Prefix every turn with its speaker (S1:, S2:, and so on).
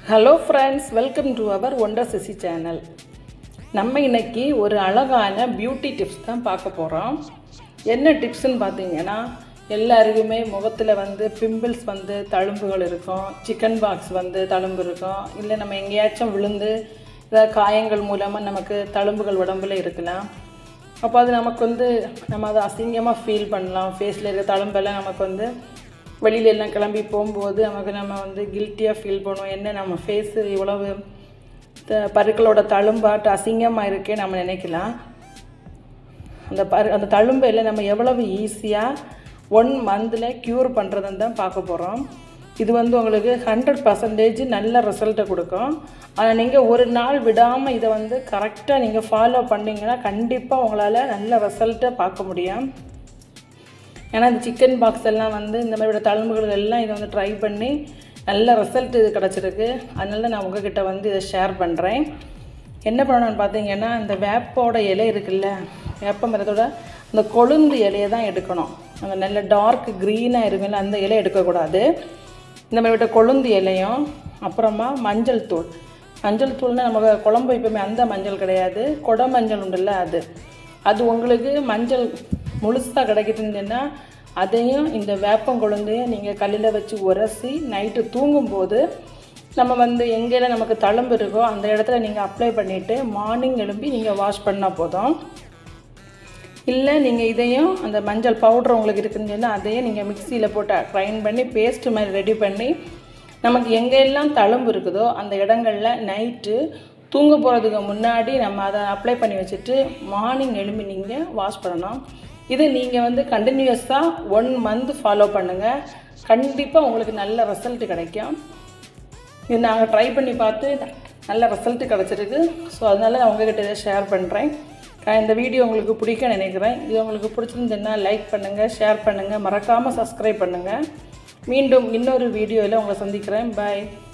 S1: hello friends welcome to our wonder CC channel நம்ம இன்னைக்கு ஒரு அழகான பியூட்டி டிப்ஸ் தான் பார்க்க போகிறோம் என்ன டிப்ஸ்ன்னு பார்த்தீங்கன்னா எல்லாருக்குமே முகத்தில் வந்து பிம்பிள்ஸ் வந்து தழும்புகள் இருக்கும் சிக்கன் பாக்ஸ் வந்து தழும்பு இருக்கும் இல்லை நம்ம எங்கேயாச்சும் விழுந்து ஏதாவது காயங்கள் மூலமாக நமக்கு தழும்புகள் உடம்புல இருக்கலாம் அப்போ அது நமக்கு வந்து நம்ம அதை அசிங்கமாக ஃபீல் பண்ணலாம் ஃபேஸில் இருக்க தழும்பெல்லாம் நமக்கு வந்து வெளியில எல்லாம் கிளம்பி போகும்போது நமக்கு நம்ம வந்து கில்ட்டியாக ஃபீல் பண்ணுவோம் என்ன நம்ம ஃபேஸு இவ்வளவு த- பருக்களோட தழும்பாட்டு அசிங்கமாக இருக்கே நம்ம நினைக்கலாம் அந்த பரு அந்த தழும்பையில் நம்ம எவ்வளவு ஈஸியாக ஒன் மந்தில் க்யூர் பண்ணுறதுன்னு தான் பார்க்க போகிறோம் இது வந்து உங்களுக்கு ஹண்ட்ரட் பர்சன்டேஜ் நல்ல ரிசல்ட்டை கொடுக்கும் ஆனால் நீங்கள் ஒரு நாள் விடாமல் இதை வந்து கரெக்டாக நீங்கள் ஃபாலோ பண்ணீங்கன்னா கண்டிப்பாக உங்களால் நல்ல ரிசல்ட்டை பார்க்க முடியும் ஏன்னா இந்த சிக்கன் பாக்ஸ் எல்லாம் வந்து இந்த மாதிரி தழும்புகள் எல்லாம் இதை வந்து ட்ரை பண்ணி நல்ல ரிசல்ட் இது கிடச்சிருக்கு அதனால நான் உங்ககிட்ட வந்து இதை ஷேர் பண்ணுறேன் என்ன பண்ணணும்னு பார்த்தீங்கன்னா இந்த வேப்போட இலை இருக்குல்ல வேப்ப மரத்தோட அந்த கொழுந்து இலையை தான் எடுக்கணும் அந்த நல்ல டார்க் க்ரீனாக இருக்குல்ல அந்த இலை எடுக்கக்கூடாது இந்த மாதிரி விட்ட கொழுந்து இலையும் அப்புறமா மஞ்சள் தூள் மஞ்சள் தூள்னா நமக்கு குழம்பு வைப்போமே அந்த மஞ்சள் கிடையாது கொடை மஞ்சள் உண்டுல்ல அது அது உங்களுக்கு மஞ்சள் முழுசாக கிடைக்குதுன்னா அதையும் இந்த வேப்பங்குழந்தையும் நீங்கள் கல்லில் வச்சு உரசி நைட்டு தூங்கும்போது நம்ம வந்து எங்கேயும் நமக்கு தழும்பு இருக்கோ அந்த இடத்துல நீங்கள் அப்ளை பண்ணிவிட்டு மார்னிங் எழும்பி நீங்கள் வாஷ் பண்ணால் போதும் இல்லை நீங்கள் இதையும் அந்த மஞ்சள் பவுடர் உங்களுக்கு இருக்குன்னு சொன்னா அதையும் நீங்கள் மிக்சியில் போட்டு க்ரைண்ட் பண்ணி பேஸ்ட் மாதிரி ரெடி பண்ணி நமக்கு எங்கெல்லாம் தழும்பு இருக்குதோ அந்த இடங்களில் நைட்டு தூங்க போகிறதுக்கு முன்னாடி நம்ம அதை அப்ளை பண்ணி வச்சுட்டு மார்னிங் எழும்பி நீங்கள் வாஷ் பண்ணணும் இது நீங்கள் வந்து கண்டினியூஸாக ஒன் மந்த் ஃபாலோ பண்ணுங்கள் கண்டிப்பாக உங்களுக்கு நல்ல ரிசல்ட் கிடைக்கும் இது நாங்கள் ட்ரை பண்ணி பார்த்து நல்ல ரிசல்ட் கிடச்சிருக்கு ஸோ அதனால நான் உங்ககிட்ட இதை ஷேர் பண்ணுறேன் இந்த வீடியோ உங்களுக்கு பிடிக்க நினைக்கிறேன் இது உங்களுக்கு பிடிச்சிருந்துன்னா லைக் பண்ணுங்கள் ஷேர் பண்ணுங்கள் மறக்காமல் சப்ஸ்கிரைப் பண்ணுங்கள் மீண்டும் இன்னொரு வீடியோவில் உங்களை சந்திக்கிறேன் பாய்